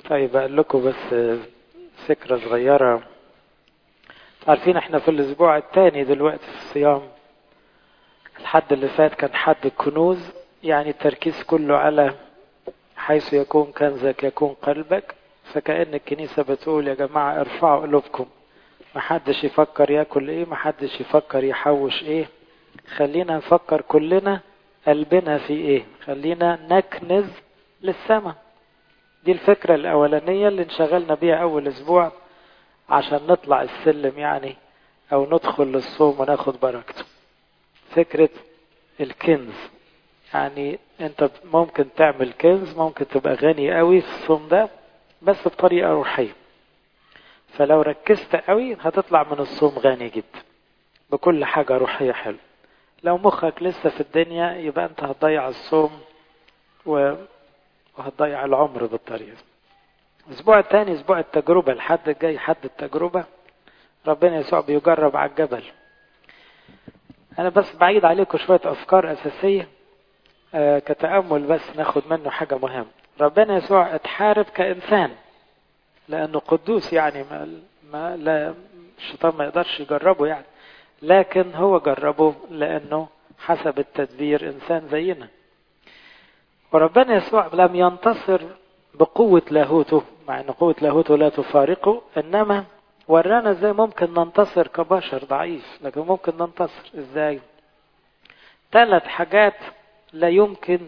طيب أقول لكم بس فكرة صغيرة عارفين احنا في الأسبوع الثاني دلوقتي في الصيام الحد اللي فات كان حد الكنوز يعني التركيز كله على حيث يكون كنزك يكون قلبك فكأن الكنيسة بتقول يا جماعة ارفعوا قلوبكم محدش يفكر ياكل ايه محدش يفكر يحوش ايه خلينا نفكر كلنا قلبنا في ايه خلينا نكنز للسماء دي الفكرة الأولانية اللي انشغلنا بيها أول أسبوع عشان نطلع السلم يعني أو ندخل للصوم وناخد بركته فكرة الكنز يعني أنت ممكن تعمل كنز ممكن تبقى غني قوي في الصوم ده بس بطريقة روحية فلو ركزت قوي هتطلع من الصوم غني جدا بكل حاجة روحية حلو لو مخك لسه في الدنيا يبقى أنت هتضيع الصوم و... وهتضيع العمر بالطريقة الأسبوع الثاني أسبوع التجربة الحد الجاي حد التجربة ربنا يسوع بيجرب على الجبل أنا بس بعيد عليكم شوية أفكار أساسية آه كتأمل بس ناخد منه حاجة مهمة ربنا يسوع اتحارب كإنسان لأنه قدوس يعني ما, ما لا الشيطان ما يقدرش يجربه يعني لكن هو جربه لأنه حسب التدبير إنسان زينا وربنا يسوع لم ينتصر بقوة لاهوته مع أن قوة لاهوته لا تفارقه إنما ورانا ازاي ممكن ننتصر كبشر ضعيف لكن ممكن ننتصر ازاي ثلاث حاجات لا يمكن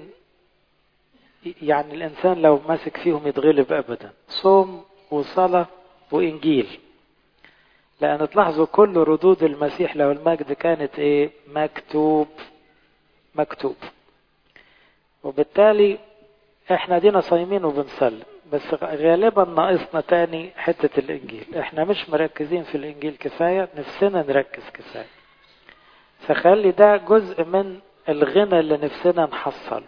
يعني الإنسان لو ماسك فيهم يتغلب أبدا صوم وصلاة وإنجيل لأن تلاحظوا كل ردود المسيح له المجد كانت إيه مكتوب مكتوب وبالتالي احنا دينا صايمين وبنصلي بس غالبا ناقصنا تاني حتة الإنجيل احنا مش مركزين في الإنجيل كفاية نفسنا نركز كفاية فخلي ده جزء من الغنى اللي نفسنا نحصله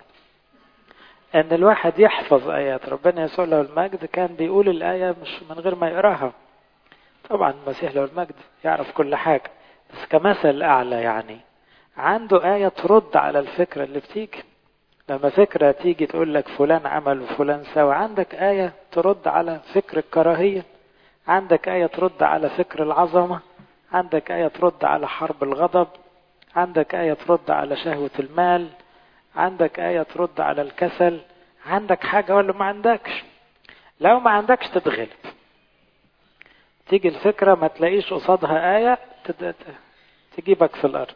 ان الواحد يحفظ ايات ربنا يسوع له المجد كان بيقول الايه مش من غير ما يقراها طبعا المسيح له المجد يعرف كل حاجه بس كمثل اعلى يعني عنده ايه ترد على الفكره اللي بتيجي لما فكره تيجي تقول لك فلان عمل وفلان سوى عندك ايه ترد على فكر الكراهيه عندك ايه ترد على فكر العظمه عندك ايه ترد على حرب الغضب عندك ايه ترد على شهوه المال عندك آية ترد على الكسل عندك حاجة ولا ما عندكش لو ما عندكش تتغلب تيجي الفكرة ما تلاقيش قصادها آية تجيبك في الأرض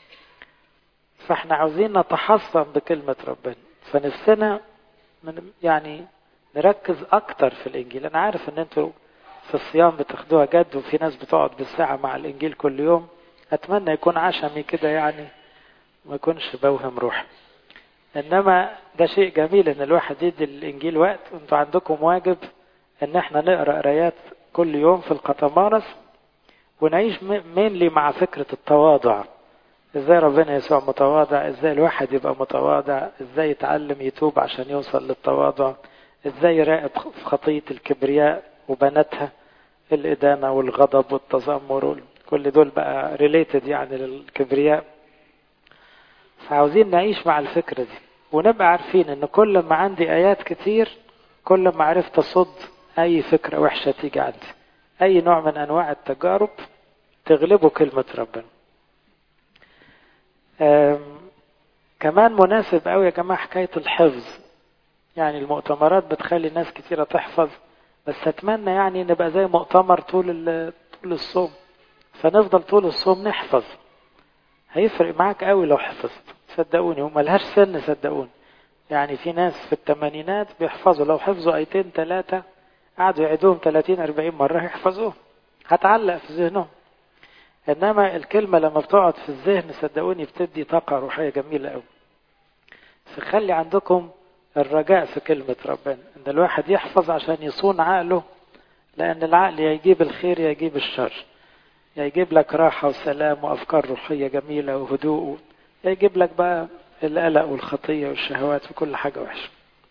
فاحنا عاوزين نتحصن بكلمة ربنا فنفسنا من يعني نركز أكتر في الإنجيل أنا عارف إن أنتوا في الصيام بتاخدوها جد وفي ناس بتقعد بالساعة مع الإنجيل كل يوم أتمنى يكون عشمي كده يعني ما يكونش بوهم روحي انما ده شيء جميل ان الواحد يدي الانجيل وقت انتوا عندكم واجب ان احنا نقرا قرايات كل يوم في القطمارس ونعيش مينلي مع فكرة التواضع ازاي ربنا يسوع متواضع ازاي الواحد يبقى متواضع ازاي يتعلم يتوب عشان يوصل للتواضع ازاي يراقب في خطية الكبرياء وبناتها الإدانة والغضب والتذمر كل دول بقى ريليتد يعني للكبرياء فعاوزين نعيش مع الفكرة دي ونبقى عارفين ان كل ما عندي ايات كتير كل ما عرفت اصد اي فكرة وحشة تيجي عندي اي نوع من انواع التجارب تغلبه كلمة ربنا كمان مناسب قوي يا جماعة حكاية الحفظ يعني المؤتمرات بتخلي ناس كتيرة تحفظ بس اتمنى يعني نبقى زي مؤتمر طول طول الصوم فنفضل طول الصوم نحفظ هيفرق معاك قوي لو حفظت صدقوني هم ملهاش سن صدقوني يعني في ناس في الثمانينات بيحفظوا لو حفظوا ايتين ثلاثة قعدوا يعيدوهم 30 40 مرة يحفظوهم هتعلق في ذهنهم انما الكلمة لما بتقعد في الذهن صدقوني بتدي طاقة روحية جميلة قوي فخلي عندكم الرجاء في كلمة ربنا ان الواحد يحفظ عشان يصون عقله لان العقل يا يجيب الخير يا يجيب الشر يا يجيب لك راحة وسلام وأفكار روحية جميلة وهدوء يا يجيب لك بقى القلق والخطية والشهوات وكل حاجة وحشة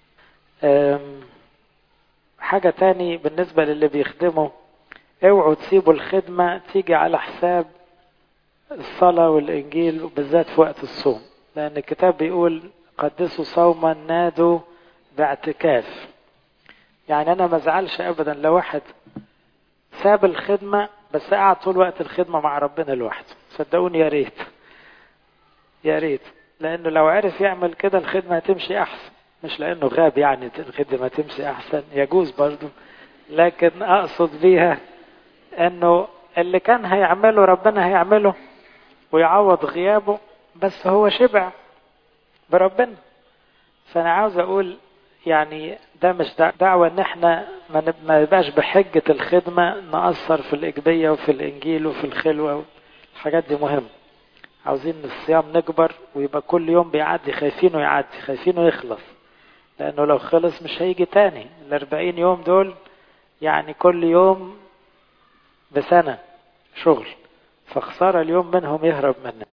حاجة تاني بالنسبة للي بيخدموا اوعوا تسيبوا الخدمة تيجي على حساب الصلاة والإنجيل وبالذات في وقت الصوم لأن الكتاب بيقول قدسوا صوما نادوا باعتكاف يعني انا ما ازعلش ابدا لو واحد ساب الخدمة بس قعد طول وقت الخدمة مع ربنا لوحده صدقوني يا ريت يا ريت لانه لو عرف يعمل كده الخدمة هتمشي احسن مش لانه غاب يعني الخدمة تمشي احسن يجوز برضو لكن اقصد بيها انه اللي كان هيعمله ربنا هيعمله ويعوض غيابه بس هو شبع بربنا فانا عاوز اقول يعني ده مش دعوة ان احنا ما يبقاش بحجة الخدمة نأثر في الإجبية وفي الإنجيل وفي الخلوة الحاجات دي مهمة عاوزين الصيام نكبر ويبقى كل يوم بيعدي خايفينه يعدي خايفينه يخلص لأنه لو خلص مش هيجي تاني الأربعين يوم دول يعني كل يوم بسنة شغل فخسارة اليوم منهم يهرب منه